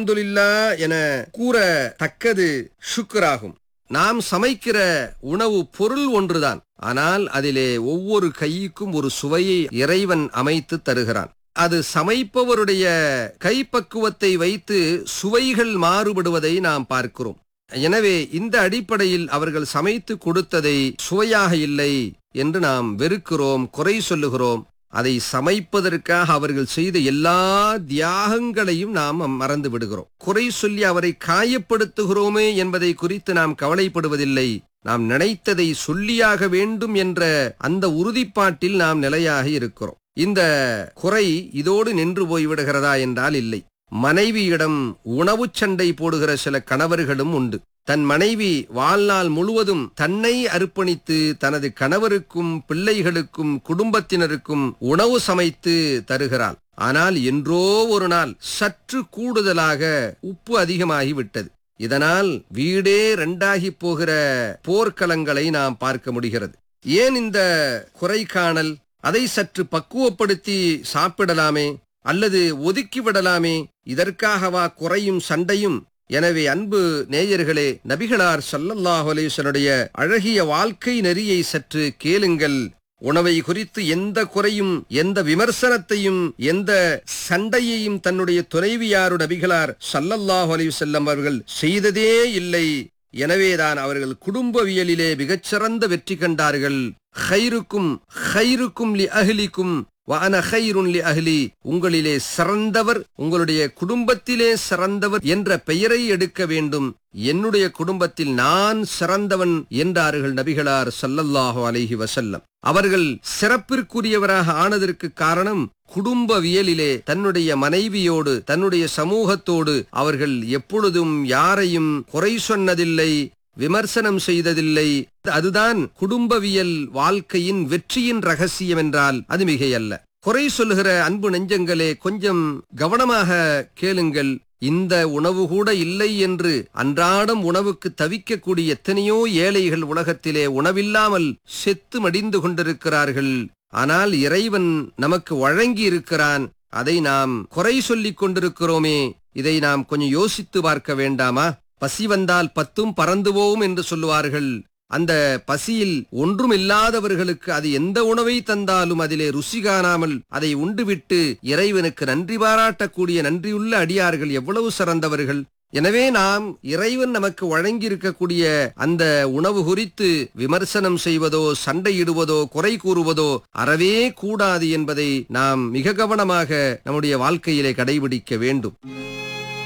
அல்ஹம்துலில்லா என கூற தக்கது ஷுக்ராகும் நாம் சமைக்கிற உணவு பொருள் ஒன்றுதான் ஆனால் அதிலே ஒவ்வொரு கைக்கும் ஒரு சுவையை இறைவன் அமைத்து தருகிறான் அது சமைப்பவருடைய கைப்பக்குவத்தை வைத்து சுவைகள் மாறுபடுவதை நாம் பார்க்கிறோம் எனவே இந்த அடிப்படையில் அவர்கள் சமைத்து கொடுத்ததை சுவையாக இல்லை என்று நாம் வெறுக்கிறோம் குறை சொல்லுகிறோம் அதை சமைப்பதற்காக அவர்கள் செய்த எல்லா தியாகங்களையும் நாம் மறந்து விடுகிறோம் குறை சொல்லி அவரை காயப்படுத்துகிறோமே என்பதை குறித்து நாம் கவலைப்படுவதில்லை நாம் நினைத்ததை சொல்லியாக வேண்டும் என்ற அந்த உறுதிப்பாட்டில் நாம் நிலையாக இருக்கிறோம் இந்த குறை இதோடு நின்று போய்விடுகிறதா என்றால் இல்லை மனைவியிடம் உணவுச் சண்டை போடுகிற சில கணவர்களும் உண்டு தன் மனைவி வாழ்நாள் முழுவதும் தன்னை அர்ப்பணித்து தனது கணவருக்கும் பிள்ளைகளுக்கும் குடும்பத்தினருக்கும் உணவு சமைத்து தருகிறாள் ஆனால் என்றோ ஒரு நாள் சற்று கூடுதலாக உப்பு அதிகமாகி விட்டது இதனால் வீடே ரெண்டாகி போகிற போர்க்களங்களை நாம் பார்க்க முடிகிறது ஏன் இந்த குறை காணல் அதை சற்று பக்குவப்படுத்தி சாப்பிடலாமே அல்லது ஒதுக்கி விடலாமே இதற்காகவா குறையும் சண்டையும் எனவே அன்பு நேயர்களே நபிகளார் ஸல்லல்லாஹு அலைஹி வஸல்லுடைய அழகிய வாழ்க்கை நெறியை சற்று கேளுங்கள் உணவை குறித்து எந்த குறையும் எந்த விமர்சனத்தையும் எந்த சண்டையையும் தன்னுடைய துணைவியாரு நபிகளார் ஸல்லல்லாஹு அலைஹி வஸல்லம் அவர்கள் செய்ததே இல்லை எனவேதான் அவர்கள் குடும்பவியலிலே மிகச்சிறந்த வெற்றி கண்டார்கள் ஹைருக்கும் ஹைருக்கும் லி அஹ்லிக்கும் வஅன ஹைருன் லி அஹ்லி உங்களிலே சிறந்தவர் உங்களுடைய குடும்பத்திலே சிறந்தவர் என்ற பெயரை எடுக்க வேண்டும் என்னுடைய குடும்பத்தில் நான் சிறந்தவன் என்றார்கள் நபிகளார் ஸல்லல்லாஹு அலைஹி வஸல்லம் அவர்கள் சிறப்பிற்குரியவராக ஆனதற்கு காரணம் குடும்பவியலிலே தன்னுடைய மனைவியோடு தன்னுடைய சமூகத்தோடு அவர்கள் எப்பொழுதும் யாரையும் குறை சொன்னதில்லை விமர்சனம் செய்ததில்லை அதுதான் குடும்பவியல் வாழ்க்கையின் வெற்றியின் ரகசியம் என்றால் அது மிகையல்ல குறை சொல்லுகிற அன்பு நெஞ்சங்களே கொஞ்சம் கவனமாக கேளுங்கள் இந்த உணவு கூட இல்லை என்று அன்றாடம் உணவுக்கு தவிக்கக்கூடிய எத்தனையோ ஏழைகள் உலகத்திலே உணவில்லாமல் செத்து மடிந்து கொண்டிருக்கிறார்கள் ஆனால் இறைவன் நமக்கு வழங்கி இருக்கிறான் அதை நாம் குறை சொல்லிக் கொண்டிருக்கிறோமே இதை நாம் கொஞ்சம் யோசித்து பார்க்க வேண்டாமா பசி வந்தால் பத்தும் பறந்து போகும் என்று சொல்லுவார்கள் அந்த பசியில் ஒன்றும் இல்லாதவர்களுக்கு அது எந்த உணவை தந்தாலும் அதிலே ருசி காணாமல் அதை உண்டுவிட்டு இறைவனுக்கு நன்றி பாராட்டக்கூடிய நன்றியுள்ள அடியார்கள் எவ்வளவு சிறந்தவர்கள் எனவே நாம் இறைவன் நமக்கு வழங்கியிருக்கக்கூடிய அந்த உணவு குறித்து விமர்சனம் செய்வதோ சண்டையிடுவதோ குறை கூறுவதோ அறவே கூடாது என்பதை நாம் மிக கவனமாக நம்முடைய வாழ்க்கையிலே கடைபிடிக்க வேண்டும்